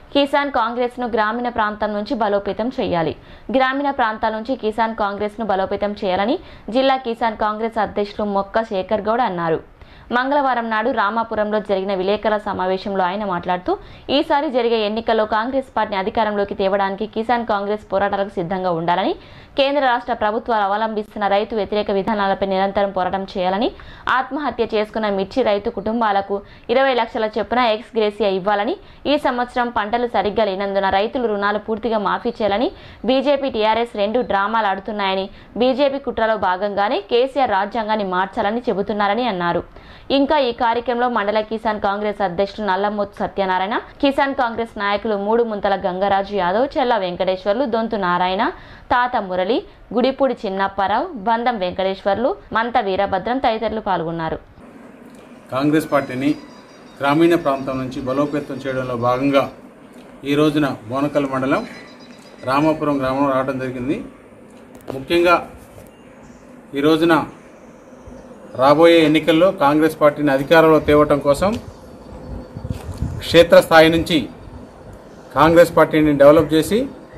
కిసాన్ కాంగ్రెస్ ను గ్రామీణ ప్రాంతం నుంచి బలోపేతం చేయాలి గ్రామీణ ప్రాంతాల నుంచి కిసాన్ కాంగ్రెస్ ను బలోపేతం చేయాలని జిల్లా కిసాన్ కాంగ్రెస్ అధ్యక్షులు మొక్క శేఖర్ గౌడ్ అన్నారు మంగళవారం నాడు రామాపురంలో జరిగిన విలేకరుల సమావేశంలో ఆయన మాట్లాడుతూ ఈసారి జరిగే ఎన్నికల్లో కాంగ్రెస్ పార్టీని అధికారంలోకి తేవడానికి కిసాన్ కాంగ్రెస్ పోరాటాలకు సిద్ధంగా ఉండాలని కేంద్ర రాష్ట్ర ప్రభుత్వాలు అవలంబిస్తున్న రైతు వ్యతిరేక విధానాలపై నిరంతరం పోరాటం చేయాలని ఆత్మహత్య చేసుకున్న మిర్చి రైతు కుటుంబాలకు ఇరవై లక్షల చొప్పున ఎక్స్ గ్రేసియా ఇవ్వాలని ఈ సంవత్సరం పంటలు సరిగ్గా లేనందున రైతులు రుణాలు పూర్తిగా మాఫీ చేయాలని బీజేపీ టీఆర్ఎస్ రెండు డ్రామాలు ఆడుతున్నాయని బీజేపీ కుట్రలో భాగంగానే కేసీఆర్ రాజ్యాంగాన్ని మార్చాలని చెబుతున్నారని అన్నారు ఇంకా ఈ కార్యక్రమంలో మండల కిసాన్ కాంగ్రెస్ అధ్యక్షులు నల్లమోతు సత్యనారాయణ కిసాన్ కాంగ్రెస్ నాయకులు మూడు ముంతల గంగరాజు యాదవ్ చెల్ల వెంకటేశ్వర్లు దొంతు నారాయణ తాత మురళి గుడిపూడి చిన్నప్పారావు బందం వెంకటేశ్వర్లు మంత వీరభద్రం తదితరులు పాల్గొన్నారు కాంగ్రెస్ పార్టీని గ్రామీణ ప్రాంతం నుంచి బలోపేతం చేయడంలో భాగంగా ఈ రోజున బోనకల్ మండలం రామాపురం గ్రామంలో రావడం జరిగింది ముఖ్యంగా ఈ రోజున రాబోయే ఎన్నికల్లో కాంగ్రెస్ పార్టీని అధికారంలో తేవటం కోసం క్షేత్రస్థాయి నుంచి కాంగ్రెస్ పార్టీని డెవలప్ చేసి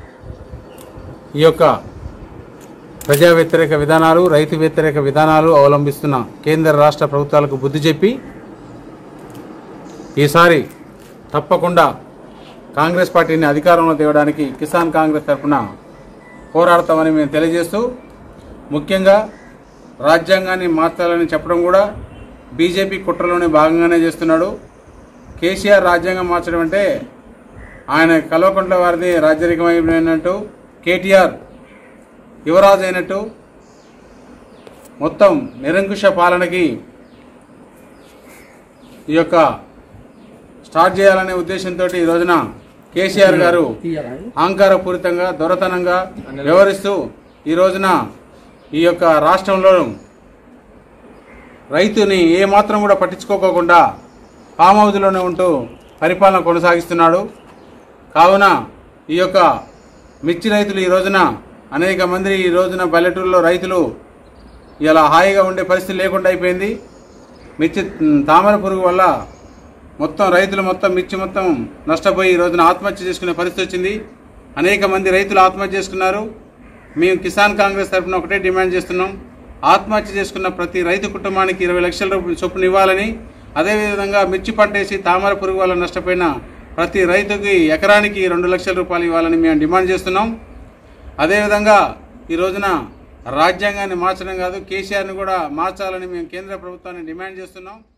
ఈ యొక్క ప్రజా వ్యతిరేక విధానాలు రైతు వ్యతిరేక విధానాలు అవలంబిస్తున్న కేంద్ర రాష్ట్ర ప్రభుత్వాలకు బుద్ధి చెప్పి ఈసారి తప్పకుండా కాంగ్రెస్ పార్టీని అధికారంలో తేవడానికి కిసాన్ కాంగ్రెస్ తరఫున పోరాడతామని మేము తెలియజేస్తూ ముఖ్యంగా రాజ్యాంగాన్ని మార్చాలని చెప్పడం కూడా బీజేపీ కుట్రలోనే భాగంగానే చేస్తున్నాడు కేసీఆర్ రాజ్యాంగం మార్చడం అంటే ఆయన కల్వకుంట్ల వారిది రాజ్యరికమైనట్టు కేటీఆర్ యువరాజు అయినట్టు మొత్తం నిరంకుశ పాలనకి ఈ యొక్క స్టార్ట్ చేయాలనే ఉద్దేశంతో ఈ రోజున కేసీఆర్ గారు అహంకారపూరితంగా దొరతనంగా వ్యవహరిస్తూ ఈ రోజున ఈ యొక్క రాష్ట్రంలో రైతుని ఏమాత్రం కూడా పట్టించుకోకుండా ఫామ్ హౌస్లోనే ఉంటూ పరిపాలన కొనసాగిస్తున్నాడు కావున ఈ యొక్క మిర్చి రైతులు ఈ రోజున అనేక మంది ఈ రోజున పల్లెటూరులో రైతులు ఇలా హాయిగా ఉండే పరిస్థితి లేకుండా అయిపోయింది మిర్చి మ్, తామర పురుగు వల్ల మొత్తం రైతులు మొత్తం మిర్చి మొత్తం నష్టపోయి ఈ రోజున ఆత్మహత్య చేసుకునే పరిస్థితి వచ్చింది అనేక మంది రైతులు ఆత్మహత్య చేసుకున్నారు మేము కిసాన్ కాంగ్రెస్ తరఫున ఒకటే డిమాండ్ చేస్తున్నాం ఆత్మహత్య చేసుకున్న ప్రతి రైతు కుటుంబానికి ఇరవై లక్షల రూపాయలు చొప్పున ఇవ్వాలని అదేవిధంగా మిర్చి పంట వేసి తామర పురుగు వల్ల నష్టపోయిన ప్రతి రైతుకి ఎకరానికి రెండు లక్షల రూపాయలు ఇవ్వాలని మేము డిమాండ్ చేస్తున్నాం అదేవిధంగా ఈ రోజున రాజ్యాంగాన్ని మార్చడం కాదు కేసీఆర్ని కూడా మార్చాలని మేము కేంద్ర ప్రభుత్వాన్ని డిమాండ్ చేస్తున్నాం